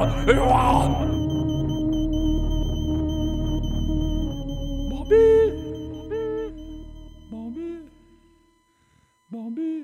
بومبي بومبي بومبي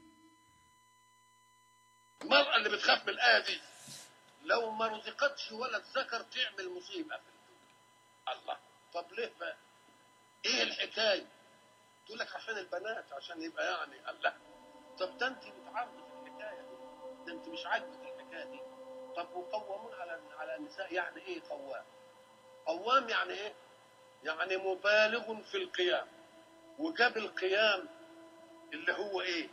المرأة اللي بتخاف من الآية دي لو ما رزقتش ولد ذكر تعمل مصيبة في الدنيا الله طب ليه بقى؟ ايه الحكاية؟ تقول لك عشان البنات عشان يبقى يعني الله طب ده انت بتعرض في الحكاية دي ده انت مش عاجبك الحكاية دي طب مقومون على على النساء يعني ايه قوام؟ قوام يعني ايه؟ يعني مبالغ في القيام وجاب القيام اللي هو ايه؟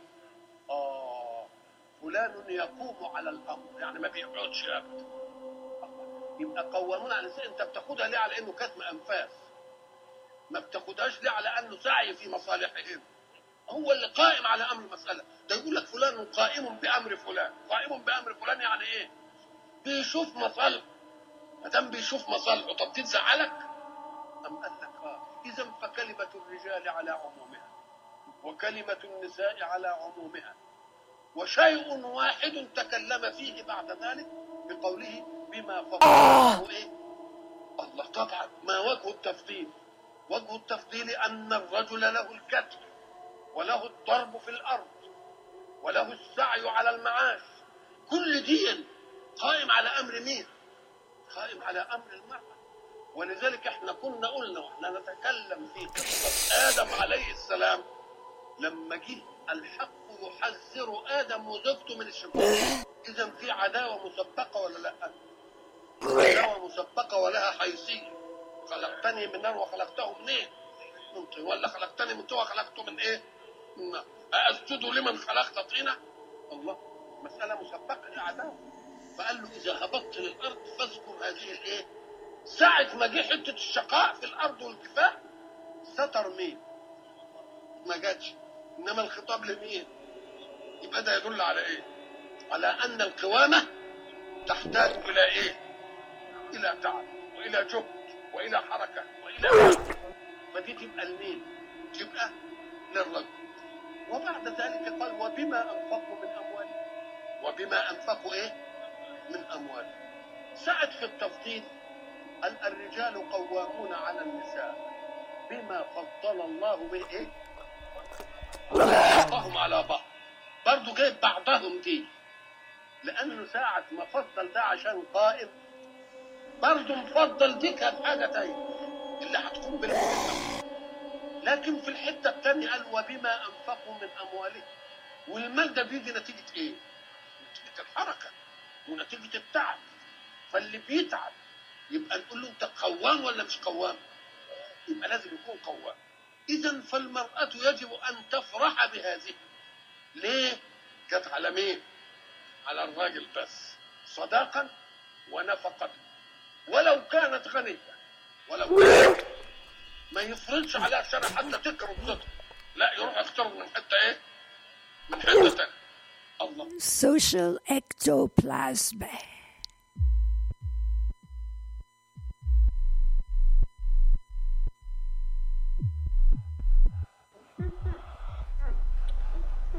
اه فلان يقوم على الامر يعني ما بيقعدش ابدا يبقى قوامون على الانسان انت بتاخدها ليه على انه كتم انفاس ما بتاخدهاش ليه على انه سعي في مصالحهم هو اللي قائم على امر المساله ده يقول لك فلان قائم بامر فلان قائم بامر فلان يعني ايه بيشوف مصالحه ما دام بيشوف مصالحه طب تزعلك ام قال لك اه اذا فكلمه الرجال على عمومها وكلمه النساء على عمومها وشيء واحد تكلم فيه بعد ذلك بقوله بما فضل الله ايه الله طبعا ما وجه التفضيل وجه التفضيل ان الرجل له الكتف وله الضرب في الارض وله السعي على المعاش كل دين قائم على امر مين قائم على امر المرأة ولذلك احنا كنا قلنا واحنا نتكلم في قصة ادم عليه السلام لما جه الحق يحذر ادم وزوجته من الشيطان اذا في عداوه مسبقه ولا لا عداوه مسبقه ولها حيثيه خلقتني من نار وخلقته منين من طين ولا خلقتني من طين وخلقته من ايه من نار أأسجد لمن خلقت طينة الله مسألة مسبقة دي عداوة فقال له إذا هبطت للأرض فاذكر هذه الإيه ساعة ما جه حتة الشقاء في الأرض والكفاح ستر مين ما جاتش إنما الخطاب لمين يبقى ده يدل على ايه على ان القوامه تحتاج الى ايه الى تعب والى جهد والى حركه والى وقت. فدي تبقى لمين تبقى للرجل وبعد ذلك قال وبما انفقوا من اموالهم وبما انفقوا ايه من اموالهم سعد في التفضيل ان الرجال قوامون على النساء بما فضل الله به ايه بعضهم على بعض برضه جايب بعضهم دي لانه ساعة ما فضل ده عشان قائم برضه مفضل دي كانت حاجة تانية اللي هتقوم بالمهمة لكن في الحتة التانية قال وبما أنفقوا من أموالهم والمال ده بيجي نتيجة إيه؟ نتيجة الحركة ونتيجة التعب فاللي بيتعب يبقى نقول له أنت قوام ولا مش قوام؟ يبقى لازم يكون قوام إذا فالمرأة يجب أن تفرح بهذه ليه؟ جت على مين؟ على الراجل بس صداقا ونفقة ولو كانت غنية ولو كانت ما يفرضش عليها الشرع حتى تكرم صدق لا يروح يختار من حتة ايه؟ من حتة تانية الله Social ectoplasm.